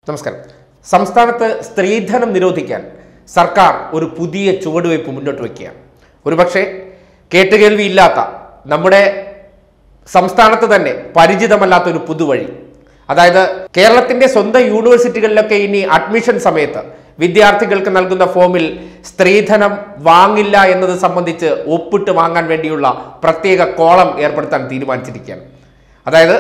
നമസ്കാരം സംസ്ഥാനത്ത് സ്ത്രീധനം നിരോധിക്കാൻ സർക്കാർ ഒരു പുതിയ ചുവടുവയ്പ് മുന്നോട്ട് വയ്ക്കുകയാണ് ഒരുപക്ഷെ കേട്ടുകേൾവിയില്ലാത്ത നമ്മുടെ സംസ്ഥാനത്ത് തന്നെ പരിചിതമല്ലാത്ത ഒരു പുതുവഴി അതായത് കേരളത്തിന്റെ സ്വന്തം യൂണിവേഴ്സിറ്റികളിലൊക്കെ ഇനി അഡ്മിഷൻ സമയത്ത് വിദ്യാർത്ഥികൾക്ക് നൽകുന്ന ഫോമിൽ സ്ത്രീധനം വാങ്ങില്ല എന്നത് സംബന്ധിച്ച് ഒപ്പിട്ട് വാങ്ങാൻ വേണ്ടിയുള്ള പ്രത്യേക കോളം ഏർപ്പെടുത്താൻ തീരുമാനിച്ചിരിക്കുകയാണ് അതായത്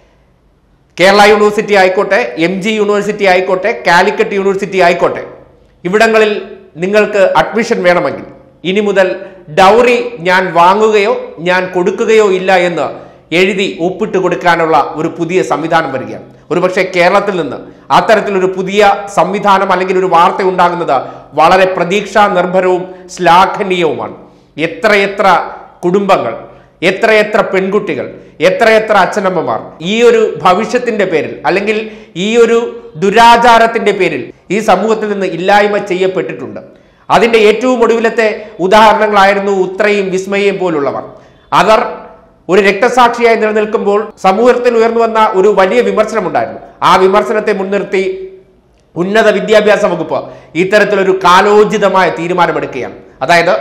കേരള യൂണിവേഴ്സിറ്റി ആയിക്കോട്ടെ എം ജി യൂണിവേഴ്സിറ്റി ആയിക്കോട്ടെ കാലിക്കറ്റ് യൂണിവേഴ്സിറ്റി ആയിക്കോട്ടെ ഇവിടങ്ങളിൽ നിങ്ങൾക്ക് അഡ്മിഷൻ വേണമെങ്കിൽ ഇനി മുതൽ ഡൗറി ഞാൻ വാങ്ങുകയോ ഞാൻ കൊടുക്കുകയോ ഇല്ല എന്ന് എഴുതി ഒപ്പിട്ട് കൊടുക്കാനുള്ള ഒരു പുതിയ സംവിധാനം വരികയാണ് ഒരുപക്ഷെ കേരളത്തിൽ നിന്ന് അത്തരത്തിലൊരു പുതിയ സംവിധാനം അല്ലെങ്കിൽ ഒരു വാർത്ത ഉണ്ടാകുന്നത് വളരെ പ്രതീക്ഷാ നിർഭരവും ശ്ലാഘനീയവുമാണ് എത്രയെത്ര കുടുംബങ്ങൾ എത്രയെത്ര പെൺകുട്ടികൾ എത്രയെത്ര അച്ഛനമ്മമാർ ഈ ഒരു ഭവിഷ്യത്തിന്റെ പേരിൽ അല്ലെങ്കിൽ ഈ ഒരു ദുരാചാരത്തിന്റെ പേരിൽ ഈ സമൂഹത്തിൽ നിന്ന് ഇല്ലായ്മ ചെയ്യപ്പെട്ടിട്ടുണ്ട് അതിന്റെ ഏറ്റവും ഒടുവിലത്തെ ഉദാഹരണങ്ങളായിരുന്നു ഉത്രയും വിസ്മയും പോലുള്ളവർ അവർ ഒരു രക്തസാക്ഷിയായി നിലനിൽക്കുമ്പോൾ സമൂഹത്തിൽ ഉയർന്നു വന്ന ഒരു വലിയ വിമർശനമുണ്ടായിരുന്നു ആ വിമർശനത്തെ മുൻനിർത്തി ഉന്നത വിദ്യാഭ്യാസ വകുപ്പ് ഇത്തരത്തിലൊരു കാലോചിതമായ തീരുമാനമെടുക്കുകയാണ് അതായത്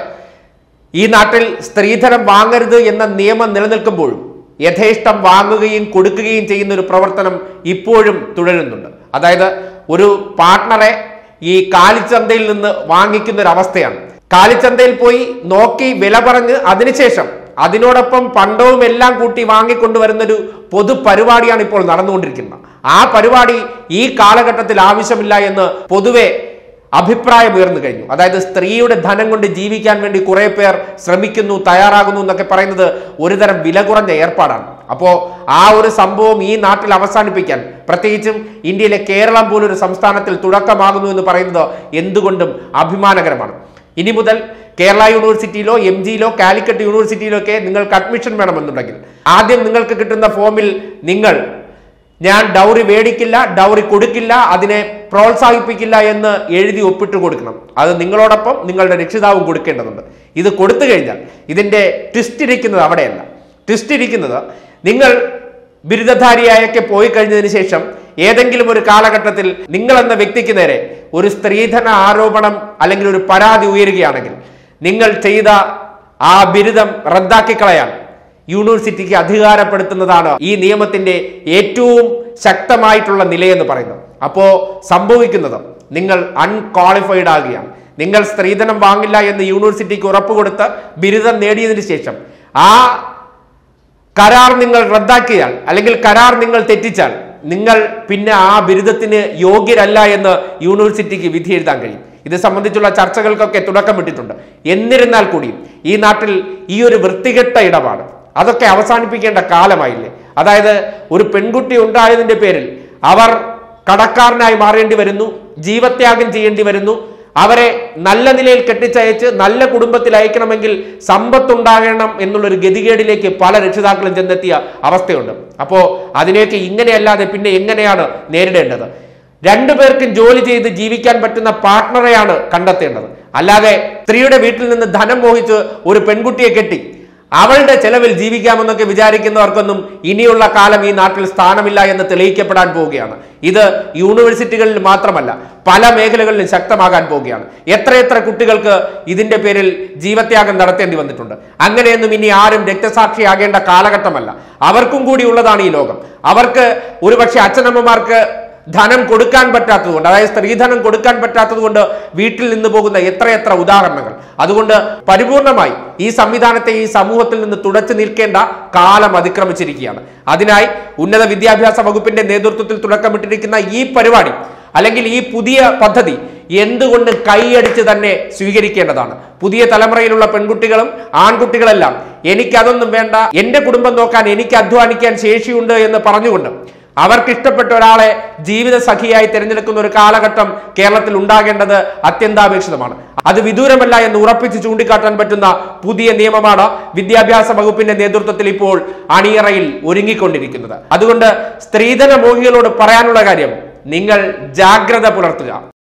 ഈ നാട്ടിൽ സ്ത്രീധനം വാങ്ങരുത് എന്ന നിയമം നിലനിൽക്കുമ്പോഴും യഥേഷ്ടം വാങ്ങുകയും കൊടുക്കുകയും ചെയ്യുന്ന ഒരു പ്രവർത്തനം ഇപ്പോഴും തുടരുന്നുണ്ട് അതായത് ഒരു പാർട്ട്ണറെ ഈ കാലിച്ചന്തയിൽ നിന്ന് വാങ്ങിക്കുന്ന ഒരു അവസ്ഥയാണ് കാലിച്ചന്തയിൽ പോയി നോക്കി വില പറഞ്ഞ് അതിനുശേഷം അതിനോടൊപ്പം പണ്ടവും എല്ലാം കൂട്ടി വാങ്ങിക്കൊണ്ടുവരുന്ന ഒരു പൊതു പരിപാടിയാണ് ഇപ്പോൾ നടന്നുകൊണ്ടിരിക്കുന്നത് ആ പരിപാടി ഈ കാലഘട്ടത്തിൽ ആവശ്യമില്ല എന്ന് പൊതുവെ അഭിപ്രായം ഉയർന്നു കഴിഞ്ഞു അതായത് സ്ത്രീയുടെ ധനം കൊണ്ട് ജീവിക്കാൻ വേണ്ടി കുറെ പേർ ശ്രമിക്കുന്നു തയ്യാറാകുന്നു എന്നൊക്കെ പറയുന്നത് ഒരുതരം വില കുറഞ്ഞ ഏർപ്പാടാണ് അപ്പോ ആ ഒരു സംഭവം ഈ നാട്ടിൽ അവസാനിപ്പിക്കാൻ പ്രത്യേകിച്ചും ഇന്ത്യയിലെ കേരളം പോലൊരു സംസ്ഥാനത്തിൽ തുടക്കമാകുന്നു എന്ന് പറയുന്നത് എന്തുകൊണ്ടും അഭിമാനകരമാണ് ഇനി മുതൽ കേരള യൂണിവേഴ്സിറ്റിയിലോ എം ജിയിലോ കാലിക്കറ്റ് യൂണിവേഴ്സിറ്റിയിലോ ഒക്കെ നിങ്ങൾക്ക് അഡ്മിഷൻ വേണമെന്നുണ്ടെങ്കിൽ ആദ്യം നിങ്ങൾക്ക് കിട്ടുന്ന ഫോമിൽ നിങ്ങൾ ഞാൻ ഡൗറി മേടിക്കില്ല ഡൗറി കൊടുക്കില്ല അതിനെ പ്രോത്സാഹിപ്പിക്കില്ല എന്ന് എഴുതി ഒപ്പിട്ട് കൊടുക്കണം അത് നിങ്ങളോടൊപ്പം നിങ്ങളുടെ രക്ഷിതാവും കൊടുക്കേണ്ടതുണ്ട് ഇത് കൊടുത്തു കഴിഞ്ഞാൽ ഇതിന്റെ ട്വിസ്റ്റ് ഇരിക്കുന്നത് അവിടെയല്ല ട്വിസ്റ്റ് ഇരിക്കുന്നത് നിങ്ങൾ ബിരുദധാരിയായൊക്കെ പോയി കഴിഞ്ഞതിന് ശേഷം ഏതെങ്കിലും ഒരു കാലഘട്ടത്തിൽ നിങ്ങൾ എന്ന വ്യക്തിക്ക് നേരെ ഒരു സ്ത്രീധന ആരോപണം അല്ലെങ്കിൽ ഒരു പരാതി ഉയരുകയാണെങ്കിൽ നിങ്ങൾ ചെയ്ത ആ ബിരുദം റദ്ദാക്കി കളയാൻ യൂണിവേഴ്സിറ്റിക്ക് അധികാരപ്പെടുത്തുന്നതാണ് ഈ നിയമത്തിന്റെ ഏറ്റവും ശക്തമായിട്ടുള്ള നിലയെന്ന് പറയുന്നത് അപ്പോ സംഭവിക്കുന്നത് നിങ്ങൾ അൺക്വാളിഫൈഡ് ആകുകയാണ് നിങ്ങൾ സ്ത്രീധനം വാങ്ങില്ല എന്ന് യൂണിവേഴ്സിറ്റിക്ക് ഉറപ്പ് കൊടുത്ത് ബിരുദം നേടിയതിനു ശേഷം ആ കരാർ നിങ്ങൾ റദ്ദാക്കിയാൽ അല്ലെങ്കിൽ കരാർ നിങ്ങൾ തെറ്റിച്ചാൽ നിങ്ങൾ പിന്നെ ആ ബിരുദത്തിന് യോഗ്യരല്ല എന്ന് യൂണിവേഴ്സിറ്റിക്ക് വിധി എഴുതാൻ കഴിയും ഇത് സംബന്ധിച്ചുള്ള ചർച്ചകൾക്കൊക്കെ തുടക്കമിട്ടിട്ടുണ്ട് എന്നിരുന്നാൽ കൂടിയും ഈ നാട്ടിൽ ഈ ഒരു വൃത്തികെട്ട ഇടപാട് അതൊക്കെ അവസാനിപ്പിക്കേണ്ട കാലമായില്ലേ അതായത് ഒരു പെൺകുട്ടി ഉണ്ടായതിന്റെ പേരിൽ അവർ കടക്കാരനായി മാറേണ്ടി വരുന്നു ജീവത്യാഗം ചെയ്യേണ്ടി വരുന്നു അവരെ നല്ല നിലയിൽ കെട്ടിച്ചയച്ച് നല്ല കുടുംബത്തിൽ അയക്കണമെങ്കിൽ സമ്പത്തുണ്ടാകണം എന്നുള്ളൊരു ഗതികേടിലേക്ക് പല രക്ഷിതാക്കളും ചെന്നെത്തിയ അവസ്ഥയുണ്ട് അപ്പോ അതിനെയൊക്കെ ഇങ്ങനെയല്ലാതെ പിന്നെ എങ്ങനെയാണ് നേരിടേണ്ടത് രണ്ടുപേർക്കും ജോലി ചെയ്ത് ജീവിക്കാൻ പറ്റുന്ന പാർട്ട്ണറെയാണ് കണ്ടെത്തേണ്ടത് അല്ലാതെ സ്ത്രീയുടെ വീട്ടിൽ നിന്ന് ധനം മോഹിച്ച് ഒരു പെൺകുട്ടിയെ കെട്ടി അവളുടെ ചെലവിൽ ജീവിക്കാമെന്നൊക്കെ വിചാരിക്കുന്നവർക്കൊന്നും ഇനിയുള്ള കാലം ഈ നാട്ടിൽ സ്ഥാനമില്ല എന്ന് തെളിയിക്കപ്പെടാൻ പോവുകയാണ് ഇത് യൂണിവേഴ്സിറ്റികളിൽ മാത്രമല്ല പല മേഖലകളിലും ശക്തമാകാൻ പോവുകയാണ് എത്രയെത്ര കുട്ടികൾക്ക് ഇതിന്റെ പേരിൽ ജീവത്യാഗം നടത്തേണ്ടി വന്നിട്ടുണ്ട് അങ്ങനെയൊന്നും ഇനി ആരും രക്തസാക്ഷിയാകേണ്ട കാലഘട്ടമല്ല അവർക്കും കൂടി ഉള്ളതാണ് ഈ ലോകം അവർക്ക് ഒരുപക്ഷെ അച്ഛനമ്മമാർക്ക് ധനം കൊടുക്കാൻ പറ്റാത്തതുകൊണ്ട് അതായത് സ്ത്രീധനം കൊടുക്കാൻ പറ്റാത്തതുകൊണ്ട് വീട്ടിൽ നിന്ന് പോകുന്ന എത്രയെത്ര ഉദാഹരണങ്ങൾ അതുകൊണ്ട് പരിപൂർണമായി ഈ സംവിധാനത്തെ ഈ സമൂഹത്തിൽ നിന്ന് തുടച്ചു നിൽക്കേണ്ട കാലം അതിക്രമിച്ചിരിക്കുകയാണ് അതിനായി ഉന്നത വിദ്യാഭ്യാസ വകുപ്പിന്റെ നേതൃത്വത്തിൽ തുടക്കമിട്ടിരിക്കുന്ന ഈ പരിപാടി അല്ലെങ്കിൽ ഈ പുതിയ പദ്ധതി എന്തുകൊണ്ട് കൈയടിച്ച് തന്നെ സ്വീകരിക്കേണ്ടതാണ് പുതിയ തലമുറയിലുള്ള പെൺകുട്ടികളും ആൺകുട്ടികളെല്ലാം എനിക്കതൊന്നും വേണ്ട എന്റെ കുടുംബം നോക്കാൻ എനിക്ക് അധ്വാനിക്കാൻ ശേഷിയുണ്ട് എന്ന് പറഞ്ഞുകൊണ്ട് അവർക്ക് ഇഷ്ടപ്പെട്ട ഒരാളെ ജീവിത സഖിയായി തിരഞ്ഞെടുക്കുന്ന ഒരു കാലഘട്ടം കേരളത്തിൽ ഉണ്ടാകേണ്ടത് അത്യന്താപേക്ഷിതമാണ് അത് വിദൂരമല്ല എന്ന് ഉറപ്പിച്ച് ചൂണ്ടിക്കാട്ടാൻ പറ്റുന്ന പുതിയ നിയമമാണ് വിദ്യാഭ്യാസ വകുപ്പിന്റെ നേതൃത്വത്തിൽ ഇപ്പോൾ അണിയറയിൽ ഒരുങ്ങിക്കൊണ്ടിരിക്കുന്നത് അതുകൊണ്ട് സ്ത്രീധന മോഹികളോട് പറയാനുള്ള കാര്യം നിങ്ങൾ ജാഗ്രത പുലർത്തുക